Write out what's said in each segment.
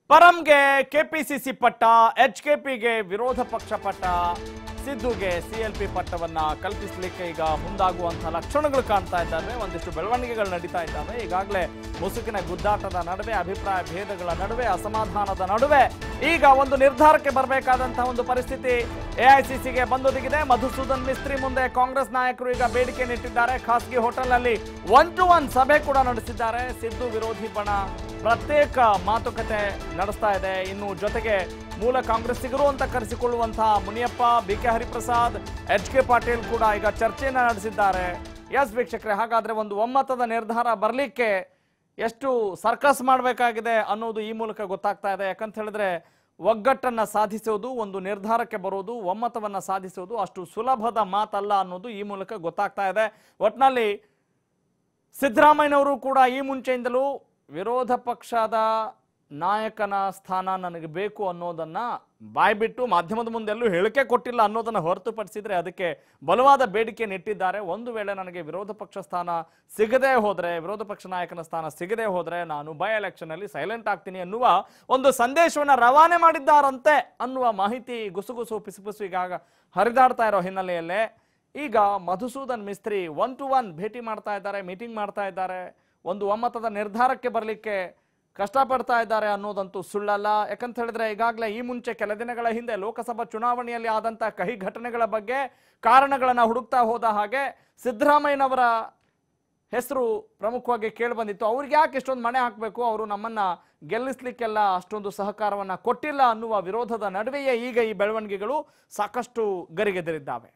ಪರಂಗೆ KPCC ಪಟ್ಟ H ಕೆಪಿಗೆ ವಿರೋಧ ಪಕ್ಷ ಪಟ್ಟ ಸಿದ್ದುಗೆ ಸಿಎಲ್ಪಿ ಪಟ್ಟವನ್ನ ಕಲ್ಪಿಸಲಿಕ್ಕೆ ಈಗ ಮುಂದಾಗುವಂತಹ ಲಕ್ಷಣಗಳು ಕಾಣ್ತಾ ಇದ್ದಾವೆ ಒಂದಿಷ್ಟು ಬೆಳವಣಿಗೆಗಳು ನಡೀತಾ ಇದ್ದಾವೆ ಈಗಾಗಲೇ ಮುಸುಕಿನ ಗುದ್ದಾಟದ ನಡುವೆ ಅಭಿಪ್ರಾಯ ಭೇದಗಳ ನಡುವೆ ಅಸಮಾಧಾನದ ನಡುವೆ ಈಗ ಒಂದು ನಿರ್ಧಾರಕ್ಕೆ ಬರಬೇಕಾದಂತಹ ಒಂದು ಪರಿಸ್ಥಿತಿ ಎಐಸಿಸಿಗೆ ಬಂದೊದಗಿದೆ ಮಧುಸೂದನ್ ಮಿಸ್ತ್ರಿ ಮುಂದೆ ಕಾಂಗ್ರೆಸ್ ನಾಯಕರು ಈಗ ಬೇಡಿಕೆ ಇಟ್ಟಿದ್ದಾರೆ ಖಾಸಗಿ ಹೋಟೆಲ್ನಲ್ಲಿ ಒನ್ ಟು ಒನ್ ಸಭೆ ಕೂಡ ನಡೆಸಿದ್ದಾರೆ ಸಿದ್ದು ವಿರೋಧಿ ಬಣ ಪ್ರತ್ಯೇಕ ಮಾತುಕತೆ ನಡೆಸ್ತಾ ಇದೆ ಇನ್ನು ಜೊತೆಗೆ ಮೂಲ ಕಾಂಗ್ರೆಸ್ಸಿಗರು ಅಂತ ಕರೆಸಿಕೊಳ್ಳುವಂತಹ Muniyappa B K Hariprasad H K Patil ಕೂಡ ಈಗ ಚರ್ಚೆಯನ್ನ ನಡೆಸಿದ್ದಾರೆ ಎಸ್ ವೀಕ್ಷಕರೇ ಹಾಗಾದ್ರೆ ಒಂದು ಒಮ್ಮತದ ನಿರ್ಧಾರ ಬರಲಿಕ್ಕೆ ಎಷ್ಟು ಸರ್ಕಸ್ ಮಾಡಬೇಕಾಗಿದೆ ಅನ್ನೋದು ಈ ಮೂಲಕ ಗೊತ್ತಾಗ್ತಾ ಇದೆ ಯಾಕಂತ ಹೇಳಿದ್ರೆ ಒಗ್ಗಟ್ಟನ್ನ ಸಾಧಿಸುವುದು ಒಂದು ನಿರ್ಧಾರಕ್ಕೆ ಬರೋದು ಒಮ್ಮತವನ್ನ ಸಾಧಿಸುವುದು ಅಷ್ಟು ಸುಲಭದ ಮಾತಲ್ಲ ಅನ್ನೋದು ಈ ಮೂಲಕ ಗೊತ್ತಾಗ್ತಾ ಇದೆ ಒಟ್ನಲ್ಲಿ ಸಿದ್ದರಾಮಯ್ಯನವರು ಕೂಡ ಈ ಮುಂಚೆಯಿಂದಲೂ ವಿರೋಧ ಪಕ್ಷದ ನಾಯಕನ ಸ್ಥಾನ ನನಗೆ ಬೇಕು ಅನ್ನೋದನ್ನ ಬಾಯ್ಬಿಟ್ಟು ಮಾಧ್ಯಮದ ಮುಂದೆಲ್ಲೂ ಹೇಳಿಕೆ ಕೊಟ್ಟಿಲ್ಲ ಅನ್ನೋದನ್ನ ಹೊರತುಪಡಿಸಿದ್ರೆ ಅದಕ್ಕೆ ಬಲವಾದ ಬೇಡಿಕೆಯನ್ನು ಇಟ್ಟಿದ್ದಾರೆ ಒಂದು ವೇಳೆ ನನಗೆ ವಿರೋಧ ಪಕ್ಷ ಸ್ಥಾನ ಸಿಗದೇ ಹೋದ್ರೆ ವಿರೋಧ ಪಕ್ಷ ನಾಯಕನ ಸ್ಥಾನ ಸಿಗದೇ ಹೋದ್ರೆ ನಾನು ಬೈ ಎಲೆಕ್ಷನ್ ಅಲ್ಲಿ ಸೈಲೆಂಟ್ ಆಗ್ತೀನಿ ಅನ್ನುವ ಒಂದು ಸಂದೇಶವನ್ನ ರವಾನೆ ಮಾಡಿದ್ದಾರಂತೆ ಅನ್ನುವ ಮಾಹಿತಿ ಗುಸುಗುಸು ಪಿಸುಪಿಸು ಈಗ ಹರಿದಾಡ್ತಾ ಇರೋ ಹಿನ್ನೆಲೆಯಲ್ಲೇ ಈಗ Madhusudan Mistry one to one ಭೇಟಿ ಮಾಡ್ತಾ ಇದ್ದಾರೆ ಮೀಟಿಂಗ್ ಮಾಡ್ತಾ ಇದ್ದಾರೆ ಒಂದು ಒಮ್ಮತದ ನಿರ್ಧಾರಕ್ಕೆ ಬರಲಿಕ್ಕೆ ಕಷ್ಟಪಡ್ತಾ ಇದ್ದಾರೆ ಅನ್ನೋದಂತೂ ಸುಳ್ಳಲ್ಲ ಯಾಕಂತ ಹೇಳಿದ್ರೆ ಈಗಾಗಲೇ ಈ ಮುಂಚೆ ಕೆಲ ದಿನಗಳ ಹಿಂದೆ ಲೋಕಸಭಾ ಚುನಾವಣೆಯಲ್ಲಿ ಆದಂಥ ಕಹಿ ಘಟನೆಗಳ ಬಗ್ಗೆ ಕಾರಣಗಳನ್ನು ಹುಡುಕ್ತಾ ಹೋದ ಹಾಗೆ ಸಿದ್ದರಾಮಯ್ಯನವರ ಹೆಸರು ಪ್ರಮುಖವಾಗಿ ಕೇಳಿ ಬಂದಿತ್ತು ಅವ್ರಿಗೆ ಯಾಕೆ ಇಷ್ಟೊಂದು ಮಣೆ ಹಾಕಬೇಕು ಅವರು ನಮ್ಮನ್ನ ಗೆಲ್ಲಿಸ್ಲಿಕ್ಕೆಲ್ಲ ಅಷ್ಟೊಂದು ಸಹಕಾರವನ್ನ ಕೊಟ್ಟಿಲ್ಲ ಅನ್ನುವ ವಿರೋಧದ ನಡುವೆಯೇ ಈಗ ಈ ಬೆಳವಣಿಗೆಗಳು ಸಾಕಷ್ಟು ಗರಿಗೆದರಿದ್ದಾವೆ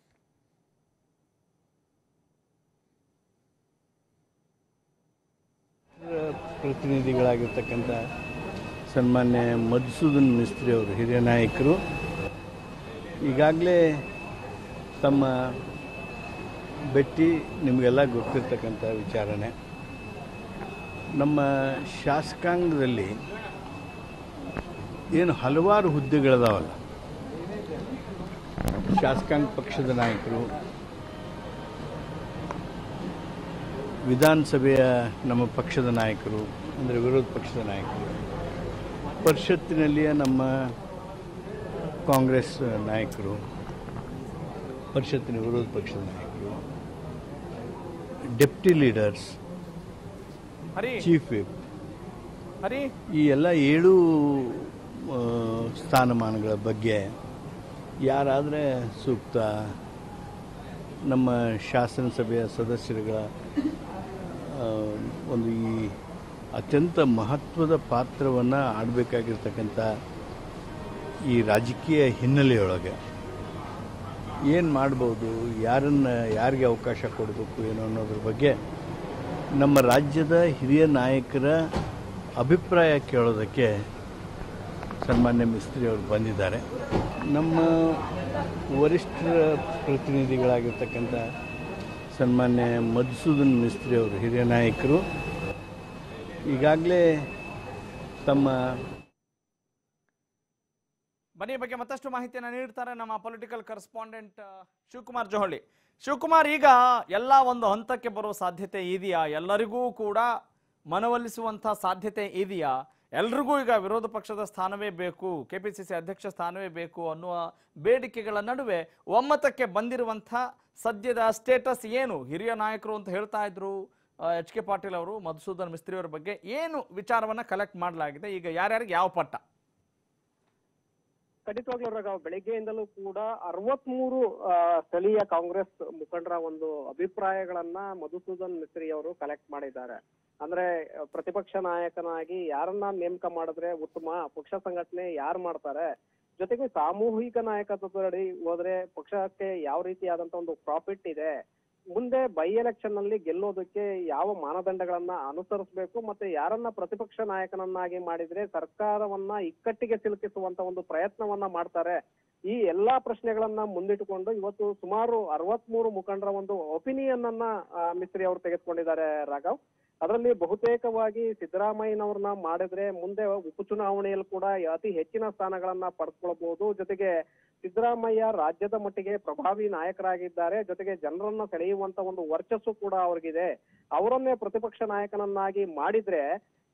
ಪ್ರತಿನಿಧಿಗಳಾಗಿರ್ತಕ್ಕಂಥ ಸನ್ಮಾನ್ಯ ಮಧುಸೂದನ್ ಮಿಸ್ತ್ರಿ ಅವರು ಹಿರಿಯ ನಾಯಕರು ಈಗಾಗಲೇ ತಮ್ಮ ಭೇಟಿ ನಿಮಗೆಲ್ಲ ಗೊತ್ತಿರ್ತಕ್ಕಂಥ ವಿಚಾರನೆ ನಮ್ಮ ಶಾಸಕಾಂಗದಲ್ಲಿ ಏನು ಹಲವಾರು ಹುದ್ದೆಗಳಿದಾವಲ್ಲ ಶಾಸಕಾಂಗ ಪಕ್ಷದ ನಾಯಕರು ವಿಧಾನಸಭೆಯ ನಮ್ಮ ಪಕ್ಷದ ನಾಯಕರು ಅಂದರೆ ವಿರೋಧ ಪಕ್ಷದ ನಾಯಕರು ಪರಿಷತ್ತಿನಲ್ಲಿಯ ನಮ್ಮ ಕಾಂಗ್ರೆಸ್ ನಾಯಕರು ಪರಿಷತ್ತಿನ ವಿರೋಧ ಪಕ್ಷದ ನಾಯಕರು deputy leaders Hari chief whip Hari ಈ ಎಲ್ಲ ಏಳು ಆ, ಸ್ಥಾನಮಾನಗಳ ಬಗ್ಗೆ ಯಾರಾದರೆ ಸೂಕ್ತ ನಮ್ಮ ಶಾಸನಸಭೆಯ ಸದಸ್ಯರುಗಳ ಆ, ಒಂದು ಈ ಅತ್ಯಂತ ಮಹತ್ವದ ಪಾತ್ರವನ್ನು ಆಡಬೇಕಾಗಿರ್ತಕ್ಕಂಥ ಈ ರಾಜಕೀಯ ಹಿನ್ನೆಲೆಯೊಳಗೆ ಏನು ಮಾಡ್ಬೋದು ಯಾರನ್ನು ಯಾರಿಗೆ ಅವಕಾಶ ಕೊಡಬೇಕು ಏನೋ ಅನ್ನೋದ್ರ ಬಗ್ಗೆ ನಮ್ಮ ರಾಜ್ಯದ ಹಿರಿಯ ನಾಯಕರ ಅಭಿಪ್ರಾಯ ಕೇಳೋದಕ್ಕೆ ಸನ್ಮಾನ್ಯ ಮಿಸ್ತ್ರಿ ಅವರು ಬಂದಿದ್ದಾರೆ ನಮ್ಮ ವರಿಷ್ಠ ಪ್ರತಿನಿಧಿಗಳಾಗಿರ್ತಕ್ಕಂಥ ಸನ್ಮಾನ್ಯ ಮಧುಸೂದನ್ ಮಿಸ್ತ್ರಿ ಅವರು ಹಿರಿಯ ನಾಯಕರು ಈಗಾಗಲೇ ತಮ್ಮ ಬನ್ನಿ ಈ ಬಗ್ಗೆ ಮತ್ತಷ್ಟು ಮಾಹಿತಿಯನ್ನು ನೀಡ್ತಾರೆ ನಮ್ಮ ಪೊಲಿಟಿಕಲ್ ಕರೆಸ್ಪಾಂಡೆಂಟ್ ಶಿವಕುಮಾರ್ ಜೋಹಳಿ ಶಿವಕುಮಾರ್ ಈಗ ಎಲ್ಲ ಒಂದು ಹಂತಕ್ಕೆ ಬರುವ ಸಾಧ್ಯತೆ ಇದೆಯಾ ಎಲ್ಲರಿಗೂ ಕೂಡ ಮನವೊಲಿಸುವಂಥ ಸಾಧ್ಯತೆ ಇದೆಯಾ ಎಲ್ರಿಗೂ ಈಗ ವಿರೋಧ ಪಕ್ಷದ ಸ್ಥಾನವೇ ಬೇಕು ಕೆಪಿಸಿಸಿ ಅಧ್ಯಕ್ಷ ಸ್ಥಾನವೇ ಬೇಕು ಅನ್ನುವ ಬೇಡಿಕೆಗಳ ನಡುವೆ ಒಮ್ಮತಕ್ಕೆ ಬಂದಿರುವಂಥ ಸದ್ಯದ ಸ್ಟೇಟಸ್ ಏನು ಹಿರಿಯ ನಾಯಕರು ಅಂತ ಹೇಳ್ತಾ ಇದ್ರು ಎಚ್ ಕೆ ಪಾಟೀಲ್ ಅವರು ಮಧುಸೂದನ್ ಮಿಸ್ತ್ರಿ ಅವರ ಬಗ್ಗೆ ಏನು ವಿಚಾರವನ್ನ ಕಲೆಕ್ಟ್ ಮಾಡಲಾಗಿದೆ ಈಗ ಯಾರ್ಯಾರಿಗೆ ಯಾವ ಪಟ್ಟ ಖಂಡಿತವಾಗ್ಲೂ ರಾಘವ್ ಬೆಳಿಗ್ಗೆಯಿಂದಲೂ ಕೂಡ ಅರವತ್ಮೂರು ಸ್ಥಳೀಯ ಕಾಂಗ್ರೆಸ್ ಮುಖಂಡರ ಒಂದು ಅಭಿಪ್ರಾಯಗಳನ್ನ ಮಧುಸೂದನ್ ಮಿಸ್ತ್ರಿ ಅವರು ಕಲೆಕ್ಟ್ ಮಾಡಿದ್ದಾರೆ ಅಂದ್ರೆ ಆ, ಪ್ರತಿಪಕ್ಷ ನಾಯಕನಾಗಿ ಯಾರನ್ನ ನೇಮಕ ಮಾಡಿದ್ರೆ ಉತ್ತಮ ಪಕ್ಷ ಸಂಘಟನೆ ಯಾರು ಮಾಡ್ತಾರೆ ಜೊತೆಗೆ ಸಾಮೂಹಿಕ ನಾಯಕತ್ವದಡಿ ಹೋದ್ರೆ ಪಕ್ಷಕ್ಕೆ ಯಾವ ರೀತಿಯಾದಂತ ಒಂದು ಪ್ರಾಫಿಟ್ ಇದೆ ಮುಂದೆ ಬೈ ಎಲೆಕ್ಷನ್ ನಲ್ಲಿ ಗೆಲ್ಲೋದಕ್ಕೆ ಯಾವ ಮಾನದಂಡಗಳನ್ನ ಅನುಸರಿಸಬೇಕು ಮತ್ತೆ ಯಾರನ್ನ ಪ್ರತಿಪಕ್ಷ ನಾಯಕನನ್ನಾಗಿ ಮಾಡಿದ್ರೆ ಸರ್ಕಾರವನ್ನ ಇಕ್ಕಟ್ಟಿಗೆ ಸಿಲುಕಿಸುವಂತ ಒಂದು ಪ್ರಯತ್ನವನ್ನ ಮಾಡ್ತಾರೆ ಈ ಎಲ್ಲಾ ಪ್ರಶ್ನೆಗಳನ್ನ ಮುಂದಿಟ್ಟುಕೊಂಡು ಇವತ್ತು ಸುಮಾರು ಅರವತ್ಮೂರು ಮುಖಂಡರ ಒಂದು ಒಪಿನಿಯನ್ ಅನ್ನ ಆ, ಮಿಸ್ತ್ರಿ ಅವರು ತೆಗೆದುಕೊಂಡಿದ್ದಾರೆ ರಾಘವ್ ಅದರಲ್ಲಿ ಬಹುತೇಕವಾಗಿ ಸಿದ್ದರಾಮಯ್ಯನವ್ರನ್ನ ಮಾಡಿದ್ರೆ ಮುಂದೆ ಉಪಚುನಾವಣೆಯಲ್ಲಿ ಕೂಡ ಅತಿ ಹೆಚ್ಚಿನ ಸ್ಥಾನಗಳನ್ನ ಪಡೆದುಕೊಳ್ಬಹುದು ಜೊತೆಗೆ ಸಿದ್ದರಾಮಯ್ಯ ರಾಜ್ಯದ ಮಟ್ಟಿಗೆ ಪ್ರಭಾವಿ ನಾಯಕರಾಗಿದ್ದಾರೆ ಜೊತೆಗೆ ಜನರನ್ನ ಸೆಳೆಯುವಂತ ಒಂದು ವರ್ಚಸ್ಸು ಕೂಡ ಅವ್ರಿಗಿದೆ ಅವರನ್ನೇ ಪ್ರತಿಪಕ್ಷ ನಾಯಕನನ್ನಾಗಿ ಮಾಡಿದ್ರೆ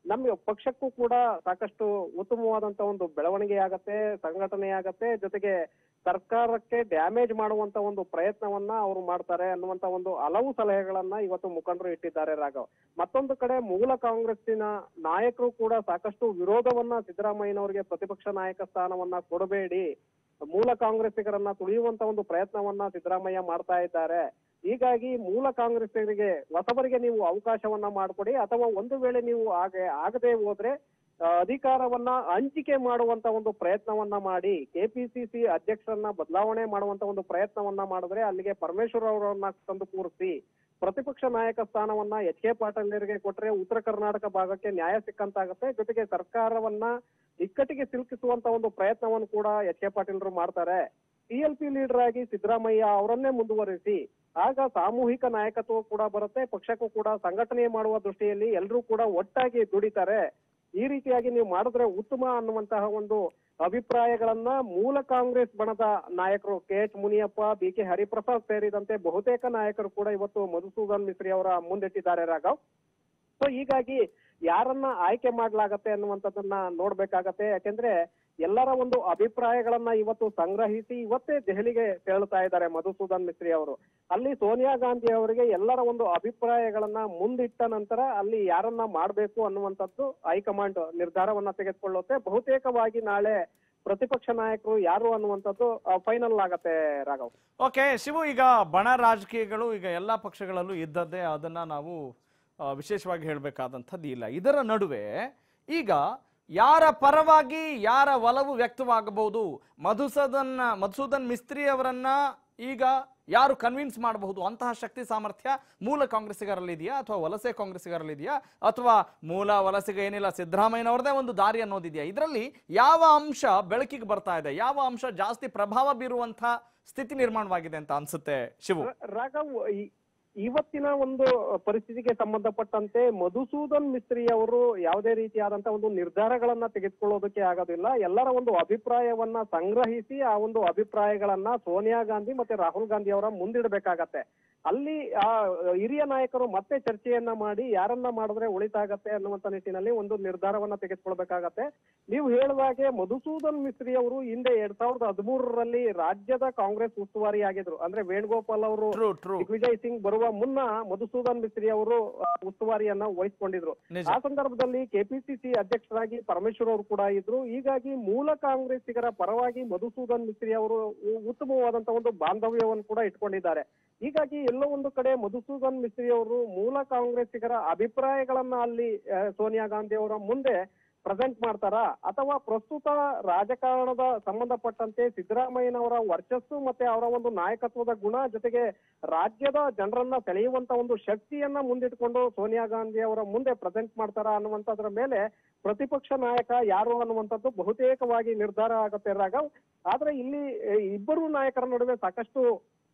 ನಮ್ಮ ಪಕ್ಷಕ್ಕೂ ಕೂಡ ಸಾಕಷ್ಟು ಉತ್ತಮವಾದಂತ ಒಂದು ಬೆಳವಣಿಗೆ ಆಗತ್ತೆ ಸಂಘಟನೆ ಆಗತ್ತೆ ಜೊತೆಗೆ ಸರ್ಕಾರಕ್ಕೆ ಡ್ಯಾಮೇಜ್ ಮಾಡುವಂತ ಒಂದು ಪ್ರಯತ್ನವನ್ನ ಅವರು ಮಾಡ್ತಾರೆ ಅನ್ನುವಂತ ಒಂದು ಹಲವು ಸಲಹೆಗಳನ್ನ ಇವತ್ತು ಮುಖಂಡರು ಇಟ್ಟಿದ್ದಾರೆ ರಾಘವ್ ಮತ್ತೊಂದು ಕಡೆ ಮೂಲ ಕಾಂಗ್ರೆಸ್ಸಿನ ನಾಯಕರು ಕೂಡ ಸಾಕಷ್ಟು ವಿರೋಧವನ್ನ ಸಿದ್ದರಾಮಯ್ಯನವರಿಗೆ ಪ್ರತಿಪಕ್ಷ ನಾಯಕ ಸ್ಥಾನವನ್ನ ಕೊಡಬೇಡಿ ಮೂಲ ಕಾಂಗ್ರೆಸ್ಸಿಗರನ್ನ ತುಳಿಯುವಂತ ಒಂದು ಪ್ರಯತ್ನವನ್ನ ಸಿದ್ದರಾಮಯ್ಯ ಮಾಡ್ತಾ ಇದ್ದಾರೆ ಹೀಗಾಗಿ ಮೂಲ ಕಾಂಗ್ರೆಸ್ಸಿಗರಿಗೆ ಹೊಸಬರಿಗೆ ನೀವು ಅವಕಾಶವನ್ನ ಮಾಡಿಕೊಡಿ ಅಥವಾ ಒಂದು ವೇಳೆ ನೀವು ಹಾಗೆ ಆಗದೆ ಹೋದ್ರೆ ಆ, ಅಧಿಕಾರವನ್ನ ಹಂಚಿಕೆ ಮಾಡುವಂತ ಒಂದು ಪ್ರಯತ್ನವನ್ನ ಮಾಡಿ ಕೆಪಿಸಿಸಿ ಅಧ್ಯಕ್ಷರನ್ನ ಬದಲಾವಣೆ ಮಾಡುವಂತ ಒಂದು ಪ್ರಯತ್ನವನ್ನ ಮಾಡಿದ್ರೆ ಅಲ್ಲಿಗೆ ಪರಮೇಶ್ವರ್ ಅವರನ್ನ ತಂದು ಕೂರಿಸಿ ಪ್ರತಿಪಕ್ಷ ನಾಯಕ ಸ್ಥಾನವನ್ನ ಎಚ್ ಕೆ ಪಾಟೀಲ್ರಿಗೆ ಕೊಟ್ರೆ ಉತ್ತರ ಕರ್ನಾಟಕ ಭಾಗಕ್ಕೆ ನ್ಯಾಯ ಸಿಕ್ಕಂತಾಗತ್ತೆ ಜೊತೆಗೆ ಸರ್ಕಾರವನ್ನ ಇಕ್ಕಟ್ಟಿಗೆ ಸಿಲುಕಿಸುವಂತ ಒಂದು ಪ್ರಯತ್ನವನ್ನು ಕೂಡ ಎಚ್ ಕೆ ಪಾಟೀಲ್ರು ಮಾಡ್ತಾರೆ ಟಿಎಲ್ಪಿ ಲೀಡರ್ ಆಗಿ ಸಿದ್ದರಾಮಯ್ಯ ಅವರನ್ನೇ ಮುಂದುವರಿಸಿ ಆಗ ಸಾಮೂಹಿಕ ನಾಯಕತ್ವ ಕೂಡ ಬರುತ್ತೆ ಪಕ್ಷಕ್ಕೂ ಕೂಡ ಸಂಘಟನೆ ಮಾಡುವ ದೃಷ್ಟಿಯಲ್ಲಿ ಎಲ್ಲರೂ ಕೂಡ ಒಟ್ಟಾಗಿ ದುಡಿತಾರೆ ಈ ರೀತಿಯಾಗಿ ನೀವು ಮಾಡಿದ್ರೆ ಉತ್ತಮ ಅನ್ನುವಂತಹ ಒಂದು ಅಭಿಪ್ರಾಯಗಳನ್ನ ಮೂಲ ಕಾಂಗ್ರೆಸ್ ಬಣದ ನಾಯಕರು K H Muniyappa B K Hariprasad ಸೇರಿದಂತೆ ಬಹುತೇಕ ನಾಯಕರು ಕೂಡ ಇವತ್ತು ಮಧುಸೂದನ್ ಮಿಸ್ರಿ ಅವರ ಮುಂದಿಟ್ಟಿದ್ದಾರೆ ರಾಘವ್ ಸೊ ಹೀಗಾಗಿ ಯಾರನ್ನ ಆಯ್ಕೆ ಮಾಡ್ಲಾಗತ್ತೆ ಅನ್ನುವಂಥದ್ದನ್ನ ನೋಡ್ಬೇಕಾಗತ್ತೆ ಯಾಕೆಂದ್ರೆ ಎಲ್ಲರ ಒಂದು ಅಭಿಪ್ರಾಯಗಳನ್ನ ಇವತ್ತು ಸಂಗ್ರಹಿಸಿ ಇವತ್ತೇ ದೆಹಲಿಗೆ ತೆರಳುತ್ತಾ ಇದ್ದಾರೆ ಮಧುಸೂದನ್ ಮಿಸ್ರಿ ಅವರು ಅಲ್ಲಿ ಸೋನಿಯಾ ಗಾಂಧಿ ಅವರಿಗೆ ಎಲ್ಲರ ಒಂದು ಅಭಿಪ್ರಾಯಗಳನ್ನ ಮುಂದಿಟ್ಟ ನಂತರ ಅಲ್ಲಿ ಯಾರನ್ನ ಮಾಡ್ಬೇಕು ಅನ್ನುವಂಥದ್ದು ಹೈಕಮಾಂಡ್ ನಿರ್ಧಾರವನ್ನ ತೆಗೆದುಕೊಳ್ಳುತ್ತೆ ಬಹುತೇಕವಾಗಿ ನಾಳೆ ಪ್ರತಿಪಕ್ಷ ನಾಯಕರು ಯಾರು ಅನ್ನುವಂಥದ್ದು ಫೈನಲ್ ಆಗತ್ತೆ ರಾಘವ್ ಓಕೆ ಶಿವು ಈಗ ಬಣ ರಾಜಕೀಯಗಳು ಈಗ ಎಲ್ಲಾ ಪಕ್ಷಗಳಲ್ಲೂ ಇದ್ದದ್ದೇ ಅದನ್ನ ನಾವು ಆ, ವಿಶೇಷವಾಗಿ ಹೇಳಬೇಕಾದಂಥದ್ದು ಇಲ್ಲ ಇದರ ನಡುವೆ ಈಗ ಯಾರ ಪರವಾಗಿ ಯಾರ ಒಲವು ವ್ಯಕ್ತವಾಗಬಹುದು ಮಧುಸೂದನ್ ಮಧುಸೂದನ್ ಮಿಸ್ತ್ರಿ ಅವರನ್ನ ಈಗ ಯಾರು ಕನ್ವಿನ್ಸ್ ಮಾಡಬಹುದು ಅಂತಹ ಶಕ್ತಿ ಸಾಮರ್ಥ್ಯ ಮೂಲ ಕಾಂಗ್ರೆಸ್ಸಿಗರಲ್ಲಿ ಇದೆಯಾ ಅಥವಾ ವಲಸೆ ಕಾಂಗ್ರೆಸ್ಸಿಗರಲ್ಲಿ ಇದೆಯಾ ಅಥವಾ ಮೂಲ ವಲಸಿಗ ಏನಿಲ್ಲ ಸಿದ್ದರಾಮಯ್ಯನವ್ರದೇ ಒಂದು ದಾರಿ ಅನ್ನೋದಿದೆಯಾ ಇದರಲ್ಲಿ ಯಾವ ಅಂಶ ಬೆಳಕಿಗೆ ಬರ್ತಾ ಇದೆ ಯಾವ ಅಂಶ ಜಾಸ್ತಿ ಪ್ರಭಾವ ಬೀರುವಂತ ಸ್ಥಿತಿ ನಿರ್ಮಾಣವಾಗಿದೆ ಅಂತ ಅನ್ಸುತ್ತೆ ಶಿವು ರ- ರಾಘವ್ ಈ- ಇವತ್ತಿನ ಒಂದು ಪರಿಸ್ಥಿತಿಗೆ ಸಂಬಂಧಪಟ್ಟಂತೆ ಮಧುಸೂದನ್ ಮಿಸ್ತ್ರಿ ಅವರು ಯಾವುದೇ ರೀತಿಯಾದಂತ ಒಂದು ನಿರ್ಧಾರಗಳನ್ನ ತೆಗೆದುಕೊಳ್ಳೋದಕ್ಕೆ ಆಗೋದಿಲ್ಲ ಎಲ್ಲರ ಒಂದು ಅಭಿಪ್ರಾಯವನ್ನ ಸಂಗ್ರಹಿಸಿ ಆ ಒಂದು ಅಭಿಪ್ರಾಯಗಳನ್ನ ಸೋನಿಯಾ ಗಾಂಧಿ ಮತ್ತೆ ರಾಹುಲ್ ಗಾಂಧಿ ಅವರ ಮುಂದಿಡಬೇಕಾಗತ್ತೆ ಅಲ್ಲಿ ಆ ಹಿರಿಯ ನಾಯಕರು ಮತ್ತೆ ಚರ್ಚೆಯನ್ನ ಮಾಡಿ ಯಾರನ್ನ ಮಾಡಿದ್ರೆ ಒಳಿತಾಗತ್ತೆ ಅನ್ನುವಂತ ನಿಟ್ಟಿನಲ್ಲಿ ಒಂದು ನಿರ್ಧಾರವನ್ನ ತೆಗೆದುಕೊಳ್ಬೇಕಾಗತ್ತೆ ನೀವು ಹೇಳಿದ ಹಾಗೆ ಮಧುಸೂದನ್ ಮಿಸ್ತ್ರಿ ಅವರು ಹಿಂದೆ ಎರಡ್ ಸಾವಿರದ ಹದಿಮೂರರಲ್ಲಿ ರಾಜ್ಯದ ಕಾಂಗ್ರೆಸ್ ಉಸ್ತುವಾರಿ ಆಗಿದ್ರು ಅಂದ್ರೆ ವೇಣುಗೋಪಾಲ್ ಅವರು ಟ್ರೂ ಟ್ರೂ ದಿಗ್ವಿಜಯ್ ಸಿಂಗ್ ಬರುವ ಮುನ್ನ ಮಧುಸೂದನ್ ಮಿಸ್ತ್ರಿ ಅವರು ಆ, ಉಸ್ತುವಾರಿಯನ್ನ ವಹಿಸಿಕೊಂಡಿದ್ರು ನಿಜ ಆ ಸಂದರ್ಭದಲ್ಲಿ ಕೆಪಿಸಿಸಿ ಅಧ್ಯಕ್ಷರಾಗಿ ಪರಮೇಶ್ವರ್ ಅವರು ಕೂಡ ಇದ್ರು ಹೀಗಾಗಿ ಮೂಲ ಕಾಂಗ್ರೆಸ್ಸಿಗರ ಪರವಾಗಿ ಮಧುಸೂದನ್ ಮಿಸ್ತ್ರಿ ಅವರು ಉ- ಉತ್ತಮವಾದಂತ ಒಂದು ಬಾಂಧವ್ಯವನ್ನು ಕೂಡ ಇಟ್ಕೊಂಡಿದ್ದಾರೆ ಹೀಗಾಗಿ ಎಲ್ಲೋ ಒಂದು ಕಡೆ ಮಧುಸೂದನ್ ಮಿಸ್ತ್ರಿ ಅವರು ಮೂಲ ಕಾಂಗ್ರೆಸ್ಸಿಗರ ಅಭಿಪ್ರಾಯಗಳನ್ನ ಅಲ್ಲಿ ಆ, ಸೋನಿಯಾ ಗಾಂಧಿ ಅವರ ಮುಂದೆ ಪ್ರೆಸೆಂಟ್ ಮಾಡ್ತಾರಾ ಅಥವಾ ಪ್ರಸ್ತುತ ರಾಜಕಾರಣದ ಸಂಬಂಧಪಟ್ಟಂತೆ ಸಿದ್ದರಾಮಯ್ಯನವರ ವರ್ಚಸ್ಸು ಮತ್ತೆ ಅವರ ಒಂದು ನಾಯಕತ್ವದ ಗುಣ ಜೊತೆಗೆ ರಾಜ್ಯದ ಜನರನ್ನ ಸೆಳೆಯುವಂತ ಒಂದು ಶಕ್ತಿಯನ್ನ ಮುಂದಿಟ್ಕೊಂಡು ಸೋನಿಯಾ ಗಾಂಧಿ ಅವರ ಮುಂದೆ ಪ್ರೆಸೆಂಟ್ ಮಾಡ್ತಾರಾ ಅನ್ನುವಂಥದ್ರ ಮೇಲೆ ಪ್ರತಿಪಕ್ಷ ನಾಯಕ ಯಾರು ಅನ್ನುವಂಥದ್ದು ಬಹುತೇಕವಾಗಿ ನಿರ್ಧಾರ ಆಗುತ್ತೆ ರಾಘವ್ ಆದ್ರೆ ಇಲ್ಲಿ ಎ, ಇಬ್ಬರು ನಾಯಕರ ನಡುವೆ ಸಾಕಷ್ಟು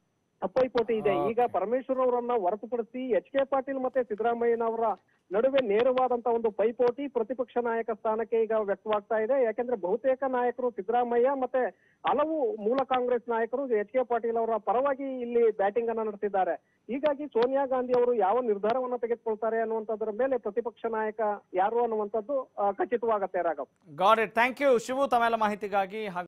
ಪೈಪೋಟಿ ಇದೆ ಈಗ ಪರಮೇಶ್ವರ್ ಅವರನ್ನ ಹೊರತುಪಡಿಸಿ ಎಚ್ ಕೆ ಪಾಟೀಲ್ ಮತ್ತೆ ಸಿದ್ದರಾಮಯ್ಯನವರ ನಡುವೆ ನೇರವಾದಂತ ಒಂದು ಪೈಪೋಟಿ ಪ್ರತಿಪಕ್ಷ ನಾಯಕ ಸ್ಥಾನಕ್ಕೆ ಈಗ ವ್ಯಕ್ತವಾಗ್ತಾ ಇದೆ ಯಾಕೆಂದ್ರೆ ಬಹುತೇಕ ನಾಯಕರು ಸಿದ್ದರಾಮಯ್ಯ ಮತ್ತೆ ಹಲವು ಮೂಲ ಕಾಂಗ್ರೆಸ್ ನಾಯಕರು ಎಚ್ ಕೆ ಪಾಟೀಲ್ ಅವರ ಪರವಾಗಿ ಇಲ್ಲಿ ಬ್ಯಾಟಿಂಗ್ ಅನ್ನ ನಡೆಸಿದ್ದಾರೆ ಹೀಗಾಗಿ ಸೋನಿಯಾ ಗಾಂಧಿ ಅವರು ಯಾವ ನಿರ್ಧಾರವನ್ನ ತೆಗೆದುಕೊಳ್ತಾರೆ ಅನ್ನುವಂಥದ್ರ ಮೇಲೆ ಪ್ರತಿಪಕ್ಷ ನಾಯಕ ಯಾರು ಅನ್ನುವಂಥದ್ದು ಆ, ಖಚಿತವಾಗತ್ತೆ Raghav got it thank you Shivu ತಮ್ಮೆಲ್ಲ ಮಾಹಿತಿಗಾಗಿ